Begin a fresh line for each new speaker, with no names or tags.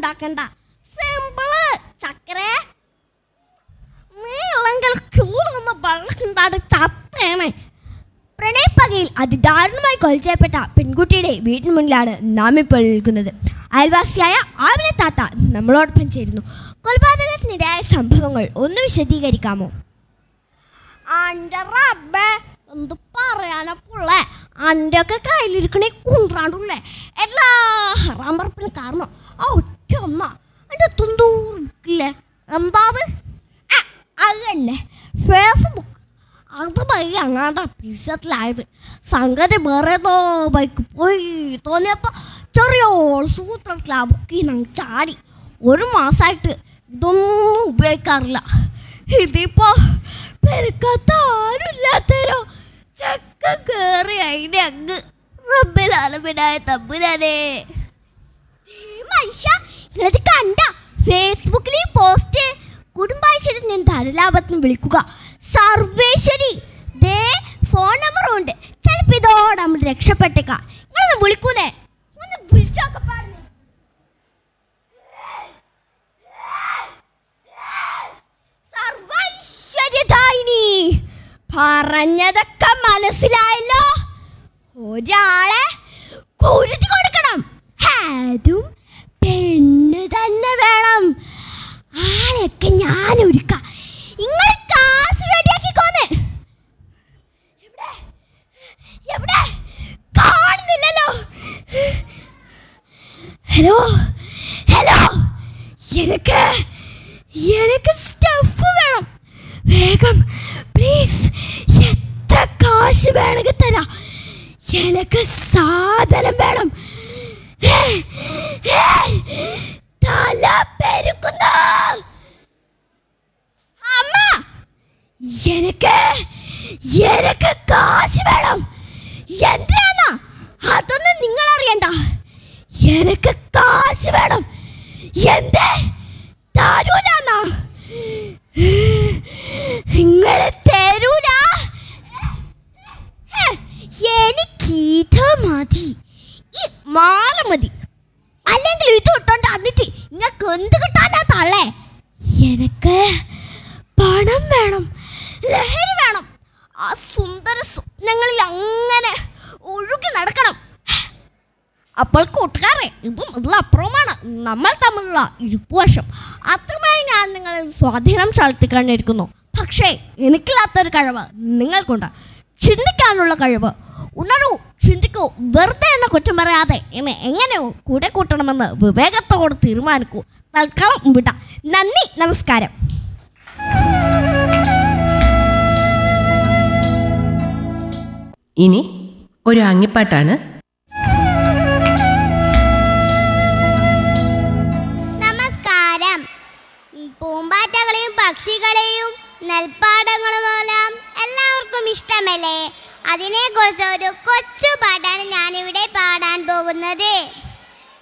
ഉണ്ടാക്കണ്ട സിമ്പിള് ചക്കരെ നീ ഇല്ലെങ്കിൽ ക്യൂ വന്ന വെള്ളത്തിണ്ടാട് ചത്തേനെ പ്രണയപ്പകയിൽ അതിദാരുണമായി കൊലച്ചപ്പെട്ട പെൺകുട്ടിയുടെ വീട്ടിന് മുന്നിലാണ് നാം ഇപ്പോൾ നിൽക്കുന്നത് അയൽവാസിയായ ആവിനെ താത്ത നമ്മളോടൊപ്പം ചേരുന്നു കൊലപാതകത്തിനിടയായ സംഭവങ്ങൾ ഒന്ന് വിശദീകരിക്കാമോ അന്റെ റബ്ബേ എന്ത് പറയാനാ പുള്ളേ അന്റെ ഒക്കെ കയ്യിലിരിക്കണേ കുന്ത്രാണ്ടുള്ളേ എല്ലാ ഹറാം പറപ്പിന് കാരണം ആ ഒറ്റ ഒന്ന അന്റെ തുന്തൂറില്ലേ എന്താത് ആ, അത് തന്നെ ഫേസ്ബുക്ക് അത് വഴി അങ്ങാണ്ട പിശത്തിലായത് സംഗതി വേറെ ഏതോ ബൈക്ക് പോയി തോന്നിയപ്പോൾ ചെറിയ സൂത്രത്തിലാ ബുക്ക് ചെയ്ത് ചാടി ഒരു മാസമായിട്ട് ഇതൊന്നും ഉപയോഗിക്കാറില്ല ഇതിപ്പോ പെരുക്കാത്ത ആരുമില്ലാത്തരോ ചക്ക കേറി അതിന്റെ അങ്ങ് റബ്ബിലാലമിനായ തമ്പുരാനെ മനുഷ്യ നിങ്ങളത് കണ്ട ഫേസ്ബുക്കിൽ ഈ പോസ്റ്റ് കുടുംബാശ്വരി ഞാൻ ധനലാഭത്തിന് വിളിക്കുക സർവേശ്വരി ദേ ഫോൺ നമ്പറും ഉണ്ട് ചിലപ്പോൾ ഇതോടെ നമ്മൾ രക്ഷപ്പെട്ടേക്കാം നിങ്ങളൊന്ന് വിളിക്കൂലേ ഒന്ന് വിളിച്ചൊക്കെ പറഞ്ഞു സർവൈശ്വര്യദായിനി പറഞ്ഞതൊക്കെ മനസ്സിലായല്ലോ ഒരാളെ കുരുതി കൊടുക്കണം അതും പെണ്ണ് തന്നെ വേണം ആളെയൊക്കെ ഞാൻ ഒരുക്കാം നിങ്ങൾ കാശ് റെഡിയാക്കിക്കോന്ന് എവിടെ എവിടെ കാണുന്നില്ലല്ലോ ഹലോ ഹലോ എനിക്ക് എനിക്ക് സ്റ്റഫ് വേണം വേഗം പ്ലീസ് എത്ര കാശ് വേണമെങ്കിൽ തരാം എനിക്ക് സാധനം വേണം തല പെരുക്കുന്നു അമ്മ എനിക്ക് എനിക്ക് കാശ് വേണം എന്തിനാ അതൊന്നും നിങ്ങൾ അറിയണ്ട എനിക്ക് കാശ് വേണം എന്തേ തരൂലാന്നാ നിങ്ങള് തരൂല ഹേ, എനിക്ക് ഇത് മതി ഈ മാല മതി അല്ലെങ്കിൽ ഇത് ഇട്ടോണ്ട് എന്നിട്ട് നിങ്ങൾക്ക് എന്ത് കിട്ടാനാ തള്ളേ എനിക്ക് പണം വേണം ലഹരി വേണം ആ സുന്ദര സ്വപ്നങ്ങളിൽ അങ്ങനെ ഒഴുകി നടക്കണം അപ്പോൾ കൂട്ടുകാരെ ഇതും ഇതിൽ അപ്പുറവുമാണ് നമ്മൾ തമ്മിലുള്ള ഇരിപ്പുവശം അത്രമായി ഞാൻ നിങ്ങളിൽ സ്വാധീനം ചെലുത്തിക്കൊണ്ടിരിക്കുന്നു പക്ഷേ എനിക്കില്ലാത്തൊരു കഴിവ് നിങ്ങൾക്കുണ്ട് ചിന്തിക്കാനുള്ള കഴിവ് ഉണരൂ ചിന്തിക്കൂ വെറുതെ എന്നെ കുറ്റം പറയാതെ എന്നെ എങ്ങനെയോ കൂടെ കൂട്ടണമെന്ന് വിവേകത്തോട് തീരുമാനിക്കൂ തൽക്കാലം വിടാം നന്ദി നമസ്കാരം
ഇനി ഒരു അങ്ങിപ്പാട്ടാണ്
നമസ്കാരം ഉം, പൂമ്പാറ്റകളെയും പക്ഷികളെയും നെൽപ്പാടങ്ങളുമെല്ലാം എല്ലാവർക്കും ഇഷ്ടമല്ലേ അതിനെക്കുറിച്ച് ഒരു കൊച്ചു പാട്ടാണ് ഞാനിവിടെ പാടാൻ പോകുന്നത്